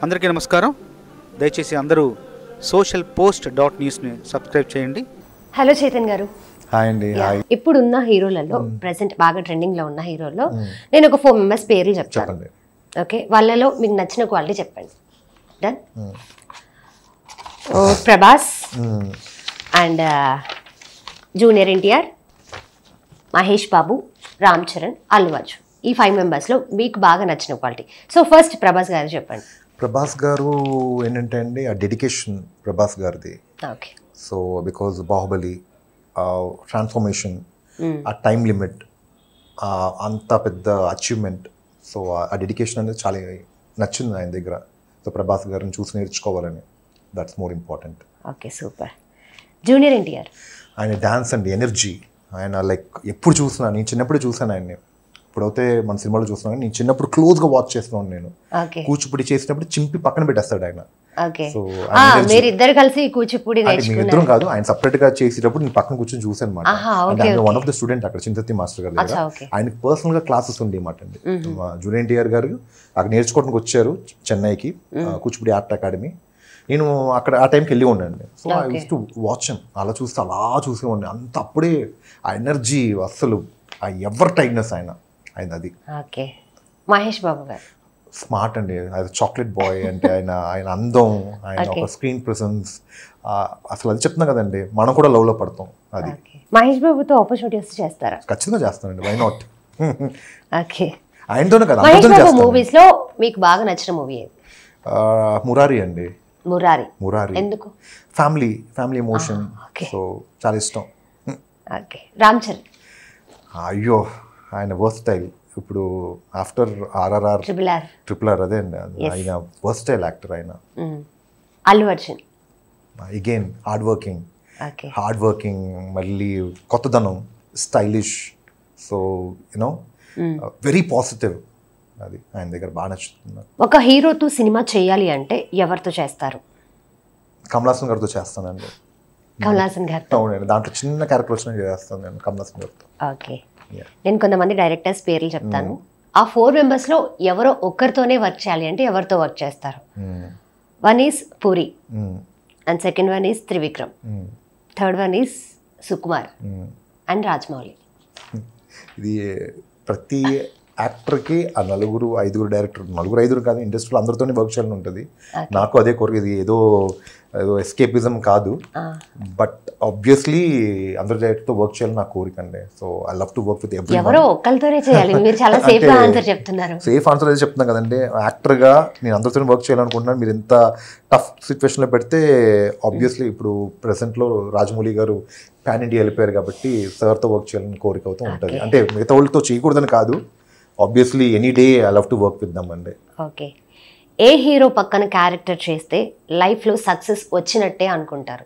అందరికీ నమస్కారం దయచేసి అందరూ సోషల్ పోస్ట్ డాట్ న్యూస్ని సబ్స్క్రైబ్ చేయండి హలో చైతన్ గారు హాయ్ అండి హాయ్ ఇప్పుడున్న హీరోలలో ప్రెసెంట్ బాగా ట్రెండింగ్ లో ఉన్న హీరోల్లో నేను ఒక ఫోర్ మెంబర్స్ పేర్లు చెప్తాను చెప్పండి ఓకే వాళ్ళలో మీకు నచ్చిన క్వాలిటీ చెప్పండి done Prabhas and junior NTR Mahesh Babu Ram Charan Allu Arjun ఈ ఫైవ్ మెంబర్స్లో మీకు బాగా నచ్చిన క్వాలిటీ సో ఫస్ట్ ప్రభాస్ గారు చెప్పండి ప్రభాస్ గారు ఏంటంటే అండి ఆ డెడికేషన్ ప్రభాస్ గారిది okay so because Baahubali transformation ఆ టైం లిమిట్ అంత పెద్ద అచీవ్మెంట్ సో ఆ డెడికేషన్ అనేది చాలా నచ్చింది ఆయన దగ్గర సో ప్రభాస్ గారిని చూసి నేర్చుకోవాలని that's more important okay super junior NTR ఆయన డ్యాన్స్ అండ్ ఎనర్జీ ఆయన లైక్ ఎప్పుడు చూసినా నేను చిన్నప్పుడే చూసాను ఆయన్ని ఇప్పుడైతే మన సినిమాలో చూస్తున్నాను నేను చిన్నప్పుడు క్లోజ్గా వాచ్ చేస్తున్నాను నేను ఓకే కూచిపూడి చేసినప్పుడు చింపి పక్కన పెట్టేస్తాడు ఆయన ఓకే సో మీరు ఇద్దరు కలిసి కూచిపూడి అంటే మీ నేర్చుకున్నారు ఇద్దరం కాదు ఆయన సపరేట్ గా చేసేటప్పుడు నేను పక్కన కూర్చొని చూసాను అనమాట ఆహా, అంటే okay, ఆయన okay. One of the student అక్కడ చింతతి మాస్టర్ గారు దగ్గర అచ్చా, okay. ఆయనకి పర్సనల్ గా క్లాసెస్ ఉండేమాట అండి మా జూనియర్ ఎన్టీఆర్ గారు అక్కడ నేర్చుకోవడానికి వచ్చారు చెన్నైకి ఆ, కూచిపూడి ఆర్ట్ అకాడమీ నేను అక్కడ ఆ టైంకి వెళ్ళి ఉండండి so I use to watch అలా చూస్తే అలా చూసే ఉండే అంత అప్పుడే ఆ ఎనర్జీ అస్సలు ఆ ఎవర్ టైట్నెస్ ఆయన ఆయన అది ఓకే మహేష్ బాబు గారు స్మార్ట్ అండి అది చాక్లెట్ బాయ్ అంటే ఆయన ఆయన అందం ఆయన ఒక స్క్రీన్ ప్రెసెన్స్ అసలు అది చెప్తున్నా కదండి మనం కూడా లవ్లో పడతాం అది ఓకే మహేష్ బాబుతో ఆపర్చునిటీ వస్తే చేస్తారా ఖచ్చితంగా చేస్తానండి వై నాట్ ఓకే ఆయనతోనే కదా మహేష్ అందరితో బాబు చేస్తాను మూవీస్ లో మీకు బాగా నచ్చిన మూవీ ఏది ఆ, మురారి అండి మురారి మురారి ఎందుకు family family emotion okay. So చాలా ఇష్టం ఓకే రామ్ చరణ్ అయ్యో ఆయన వర్స్టైల్ ఇప్పుడు after RRR triple R triple R అదే అండి ఆయన వర్స్టైల్ యాక్టర్ ఆయన Allu Arjun again hard working okay hard working మళ్ళీ కొత్తదనం stylish so you know very positive అది ఆయన దగ్గర బాగా నచ్చుతుంది నాకు. ఒక హీరోతో సినిమా చేయాలి అంటే ఎవరితో చేస్తారు కమలాసన్ గారితో చేస్తానండి కమల్ హాసన్ గారితో అవునండి దాంట్లో చిన్న క్యారెక్టర్ వచ్చిన చేస్తాను నేను కమలాసన్ గారితో ఓకే Yeah. నేను కొంతమంది డైరెక్టర్స్ పేర్లు చెప్తాను ఆ ఫోర్ మెంబర్స్ లో ఎవరో ఒక్కరితోనే వర్క్ చేయాలి అంటే ఎవరితో వర్క్ చేస్తారు Mm. One is Puri Mm. And second one is Trivikram Mm. Third one is Sukumar Mm. And Rajamouli ఇది ప్రతి యాక్టర్కి ఆ నలుగురు ఐదుగురు డైరెక్టర్ నలుగురు ఐదుగురు కాదు ఇండస్ట్రీలో అందరితోనే వర్క్ చేయాలని ఉంటుంది నాకు అదే కోరిక ఇది ఏదో ఏదో ఎస్కేపిజం కాదు బట్ ఆబ్వియస్లీ అందరి డైరెక్టర్తో వర్క్ చేయాలని నా కోరిక అండి so I love to work with every ఎవరో ఒక్కరితోనే చేయాలి మీరు చాలా సేఫ్ గా ఆన్సర్ చెప్తున్నారు సేఫ్ ఆన్సర్ అయితే చెప్తున్నా కదండి యాక్టర్గా నేను అందరితో వర్క్ చేయాలనుకుంటున్నాను మీరు ఎంత టఫ్ సిచ్యువేషన్లో పెడితే ఆబ్వియస్లీ ఇప్పుడు ప్రెసెంట్లో రాజమౌళి గారు ప్యాన్ ఇండియా వెళ్ళిపోయారు కాబట్టి సార్తో వర్క్ చేయాలని కోరిక అవుతూ ఉంటుంది అంటే మిగతా వాళ్ళతో చేయకూడదని కాదు obviously any day I love to work with them అండి ఓకే ఏ హీరో పక్కన క్యారెక్టర్ చేస్తే లైఫ్ లో సక్సెస్ వచ్చినట్టే అనుకుంటారు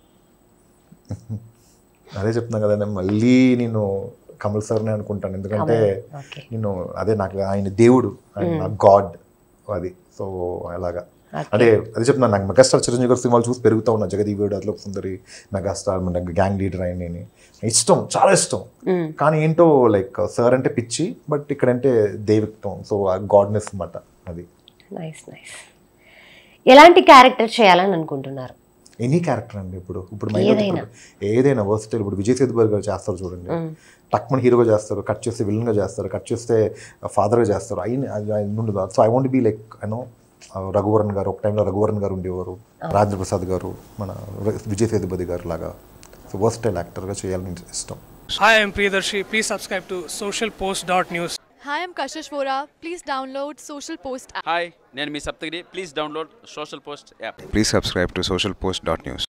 అదే చెప్తున్నా కదండి మళ్ళీ నేను కమల్ సార్ని అనుకుంటాను ఎందుకంటే ఓకే నేను అదే నాకు ఆయన దేవుడు ఆయన నా గాడ్ అది సో అలాగా అదే అదే చెప్తున్నాను నాకు మెగాస్టార్ చిరంజీవి గారి సినిమాలు చూసి పెరుగుతా ఉన్నా జగదీ వీడు అదిలో సుందరి మెగాస్టార్ మన గ్యాంగ్ లీడర్ అయిన నేను ఇష్టం చాలా ఇష్టం కానీ ఏంటో లైక్ సార్ అంటే పిచ్చి బట్ ఇక్కడంటే దైవిత్వం సో ఆ గాడ్నెస్ అన్నమాట అది నైస్ నైస్ ఎలాంటి క్యారెక్టర్ చేయాలని అనుకుంటున్నారు ఎనీ క్యారెక్టర్ అండి ఇప్పుడు ఇప్పుడు మైండ్ ఏదైనా వర్స్టైల్ ఇప్పుడు విజయ్ సేతుపతి గారు చేస్తారు చూడండి టక్మన్ హీరోగా చేస్తారు కట్ చేస్తే విలన్ గా చేస్తారు కట్ చేస్తే ఫాదర్గా చేస్తారు అయిన ఆయన ఉండదు so I want be like you know Raghuvaran garu ఒక టైంలో రఘువరన్ గారు ఉండేవారు రాజేంద్ర ప్రసాద్ గారు మన విజయ్ సేతుపతి గారు లాగా సో వర్స్టైల్ యాక్టర్గా చేయాలని ఇష్టం Hi, I'm Priyadarshi. Please subscribe to socialpost.news. Hi, I'm Kashish Vora. Please download Social Post app. Hi నేను మీ Saptagiri please download social post app Please subscribe to socialpost.news.